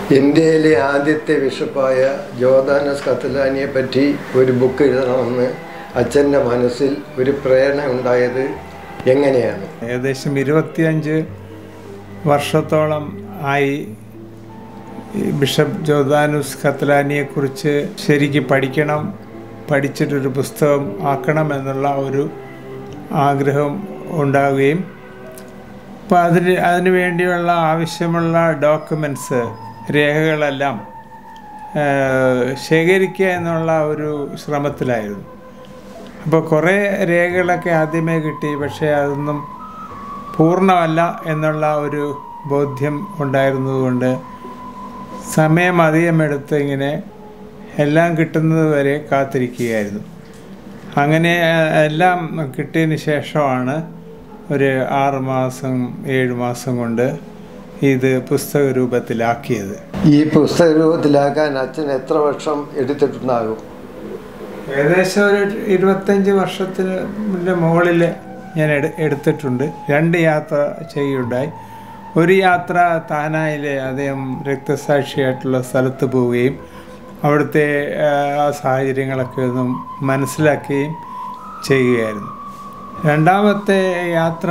ഇന്ത്യയിലെ ആദ്യത്തെ ബിഷപ്പായ ജോദാനസ് കത്തലാനിയെ പറ്റി ഒരു ബുക്ക് എഴുതണമെന്ന് അച്ഛൻ്റെ മനസ്സിൽ ഒരു പ്രേരണ ഉണ്ടായത് എങ്ങനെയാണ് ഏകദേശം ഇരുപത്തിയഞ്ച് വർഷത്തോളം ആയി ഈ ബിഷപ്പ് ജോദാനുസ് കത്തലാനിയെക്കുറിച്ച് ശരിക്ക് പഠിക്കണം പഠിച്ചിട്ടൊരു പുസ്തകം ആക്കണം എന്നുള്ള ഒരു ആഗ്രഹം ഉണ്ടാവുകയും അപ്പോൾ അതിന് അതിനു വേണ്ടിയുള്ള ആവശ്യമുള്ള ഡോക്യുമെൻറ്റ്സ് രേഖകളെല്ലാം ഏഹ്, ശേഖരിക്കുക എന്നുള്ള ഒരു ശ്രമത്തിലായിരുന്നു അപ്പോൾ കുറേ രേഖകളൊക്കെ ആദ്യമേ കിട്ടി പക്ഷേ അതൊന്നും പൂർണ്ണമല്ല എന്നുള്ള ഒരു ബോധ്യം ഉണ്ടായിരുന്നതുകൊണ്ട് സമയം അധികം എടുത്ത് ഇങ്ങനെ എല്ലാം കിട്ടുന്നത് വരെ കാത്തിരിക്കുകയായിരുന്നു അങ്ങനെ ഏഹ്, എല്ലാം കിട്ടിയതിന് ശേഷമാണ് ഒരു ആറ് മാസം ഏഴ് മാസം കൊണ്ട് ഇത് പുസ്തക രൂപത്തിലാക്കിയത് ഈ പുസ്തക രൂപത്തിലാക്കാൻ അച്ഛൻ എത്ര വർഷം എടുത്തിട്ടുണ്ടാകും ഏകദേശം ഒരു ഇരുപത്തഞ്ച് വർഷത്തിന് മുകളിൽ ഞാൻ എടു എടുത്തിട്ടുണ്ട് രണ്ട് യാത്ര ചെയ്യുകയുണ്ടായി ഒരു യാത്ര താനായിലെ അദ്ദേഹം രക്തസാക്ഷിയായിട്ടുള്ള സ്ഥലത്ത് പോവുകയും അവിടുത്തെ ആ സാഹചര്യങ്ങളൊക്കെ ഒന്നും മനസ്സിലാക്കുകയും ചെയ്യുകയായിരുന്നു രണ്ടാമത്തെ യാത്ര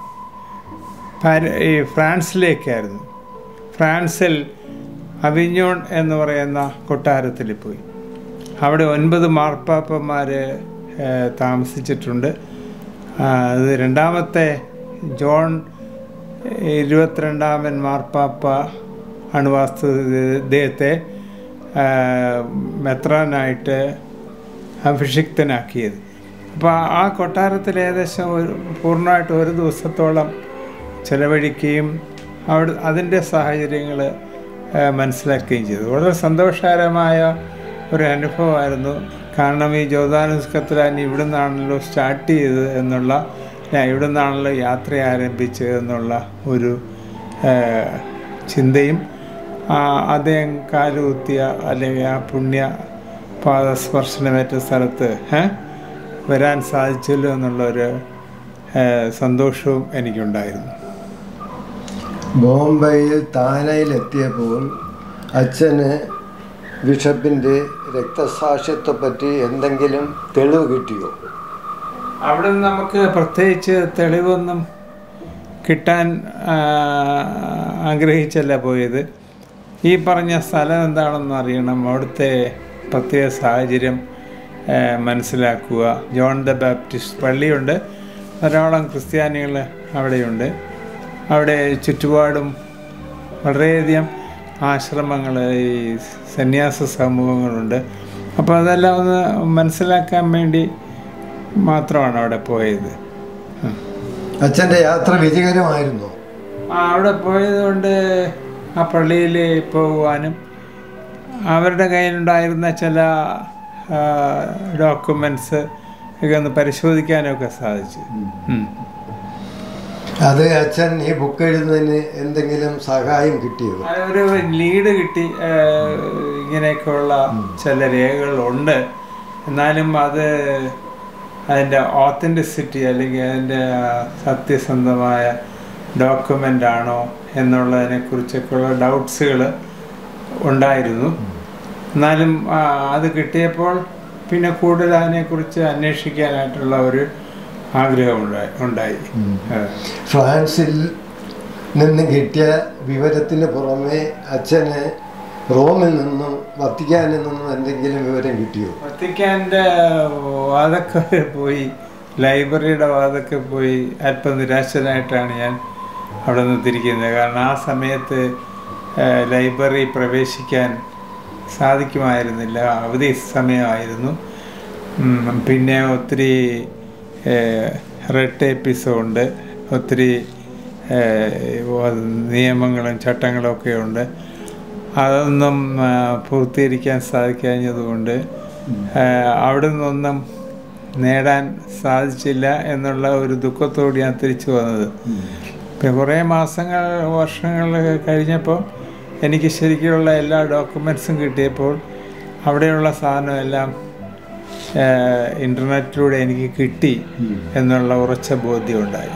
പാര- ഈ ഫ്രാൻസിലേക്കായിരുന്നു ഫ്രാൻസിൽ അവിഞ്ഞോൺ എന്ന് പറയുന്ന കൊട്ടാരത്തിൽ പോയി അവിടെ ഒൻപത് മാർപ്പാപ്പന്മാർ താമസിച്ചിട്ടുണ്ട് ആ, അത് രണ്ടാമത്തെ ജോൺ ഇരുപത്തിരണ്ടാമൻ മാർപ്പാപ്പ ആണ് വാസ്തു ഇദ്ദേഹത്തെ ആ, മെത്രാനായിട്ട് അഭിഷിക്തനാക്കിയത് അപ്പോൾ ആ കൊട്ടാരത്തിൽ ഏകദേശം ഒരു പൂർണ്ണമായിട്ട് ഒരു ദിവസത്തോളം ചെലവഴിക്കുകയും അവിടെ അതിൻ്റെ സാഹചര്യങ്ങൾ മനസ്സിലാക്കുകയും ചെയ്തു വളരെ സന്തോഷകരമായ ഒരു അനുഭവമായിരുന്നു കാരണം ഈ ജ്യോതാനുസ് കത്രാനി ഇവിടെ നിന്നാണല്ലോ സ്റ്റാർട്ട് ചെയ്തത് എന്നുള്ള ഞാൻ ഇവിടെ നിന്നാണല്ലോ യാത്ര ആരംഭിച്ചത് എന്നുള്ള ഒരു ആ, ചിന്തയും ആ, അദ്ദേഹം കാലുകുത്തിയ അല്ലെങ്കിൽ ആ പുണ്യ പാദസ്പർശനമേറ്റ സ്ഥലത്ത് ഏ, വരാൻ സാധിച്ചല്ലോ എന്നുള്ളൊരു ഏ, സന്തോഷവും എനിക്കുണ്ടായിരുന്നു ബോംബെയിൽ താനയിലെത്തിയപ്പോൾ അച്ഛന് ബിഷപ്പിൻ്റെ രക്തസാക്ഷിത്വപ്പറ്റി എന്തെങ്കിലും തെളിവ് കിട്ടിയോ അവിടെ നിന്ന് നമുക്ക് പ്രത്യേകിച്ച് തെളിവൊന്നും കിട്ടാൻ ആ, ആഗ്രഹിച്ചല്ല പോയത് ഈ പറഞ്ഞ സ്ഥലം എന്താണെന്ന് അറിയണം അവിടുത്തെ പ്രത്യേക സാഹചര്യം ആ, മനസ്സിലാക്കുക ജോൺ ദ ബാപ്റ്റിസ്റ്റ് പള്ളിയുണ്ട് ധാരാളം ക്രിസ്ത്യാനികൾ അവിടെയുണ്ട് അവിടെ ചുറ്റുപാടും വളരെയധികം ആശ്രമങ്ങൾ ഈ സന്യാസ സമൂഹങ്ങളുണ്ട് അപ്പോൾ അതെല്ലാം ഒന്ന് മനസ്സിലാക്കാൻ വേണ്ടി മാത്രമാണ് അവിടെ പോയത് ഉം. അച്ഛൻ്റെ യാത്ര വിജയകരമായിരുന്നോ ആ, അവിടെ പോയത് കൊണ്ട് ആ പള്ളിയിൽ പോകുവാനും അവരുടെ കയ്യിലുണ്ടായിരുന്ന ചില ഡോക്യുമെൻറ്റ്സ് ഒക്കെ ഒന്ന് പരിശോധിക്കാനൊക്കെ സാധിച്ചു ഉം. അത് അച്ഛൻ ഈ ബുക്ക് എഴുതുന്നതിന് എന്തെങ്കിലും സഹായം കിട്ടിയോ ആ, ഒരു ലീഡ് കിട്ടി ആ, ഇങ്ങനെയൊക്കെയുള്ള ചില രേഖകളുണ്ട് എന്നാലും അത് അതിൻ്റെ ഓത്തൻറ്റിസിറ്റി അല്ലെങ്കിൽ അതിൻ്റെ ആ, സത്യസന്ധമായ ഡോക്യുമെൻ്റ് ആണോ എന്നുള്ളതിനെ കുറിച്ചൊക്കെയുള്ള ഡൗട്ട്സുകൾ ഉണ്ടായിരുന്നു എന്നാലും ആ, അത് കിട്ടിയപ്പോൾ പിന്നെ കൂടുതൽ അതിനെക്കുറിച്ച് അന്വേഷിക്കാനായിട്ടുള്ള ഒരു ആഗ്രഹം ഉണ്ടായി ഉണ്ടായി ആ. ഫ്രാൻസിൽ നിന്ന് കിട്ടിയ വിവരത്തിന് പുറമെ അച്ഛന് റോമിൽ നിന്നും വത്തിക്കാനിൽ നിന്നും എന്തെങ്കിലും വിവരം കിട്ടിയോ വത്തിക്കാൻ്റെ വാതൊക്കെ പോയി ലൈബ്രറിയുടെ വാതൊക്കെ പോയി അല്പം നിരാശനായിട്ടാണ് ഞാൻ അവിടെ നിന്ന് തിരിക്കുന്നത് കാരണം ആ സമയത്ത് ഏഹ്, ലൈബ്രറി പ്രവേശിക്കാൻ സാധിക്കുമായിരുന്നില്ല അവധി സമയമായിരുന്നു ഉം, പിന്നെ ഒത്തിരി റെഡ് ടേപ്പിസും ഉണ്ട് ഒത്തിരി ഏഹ്, നിയമങ്ങളും ചട്ടങ്ങളും ഒക്കെ ഉണ്ട് അതൊന്നും ആ, പൂർത്തീകരിക്കാൻ സാധിക്കാഞ്ഞതുകൊണ്ട് ആ, അവിടെ നിന്നൊന്നും നേടാൻ സാധിച്ചില്ല എന്നുള്ള ഒരു ദുഃഖത്തോട് ഞാൻ തിരിച്ചു വന്നത് പിന്നെ കുറേ മാസങ്ങൾ വർഷങ്ങൾ കഴിഞ്ഞപ്പോൾ എനിക്ക് ശരിക്കുള്ള എല്ലാ ഡോക്യുമെൻസും കിട്ടിയപ്പോൾ അവിടെയുള്ള സാധനം എല്ലാം ഇൻ്റർനെറ്റിലൂടെ എനിക്ക് കിട്ടി എന്നുള്ള ഉറച്ച ബോധ്യമുണ്ടായി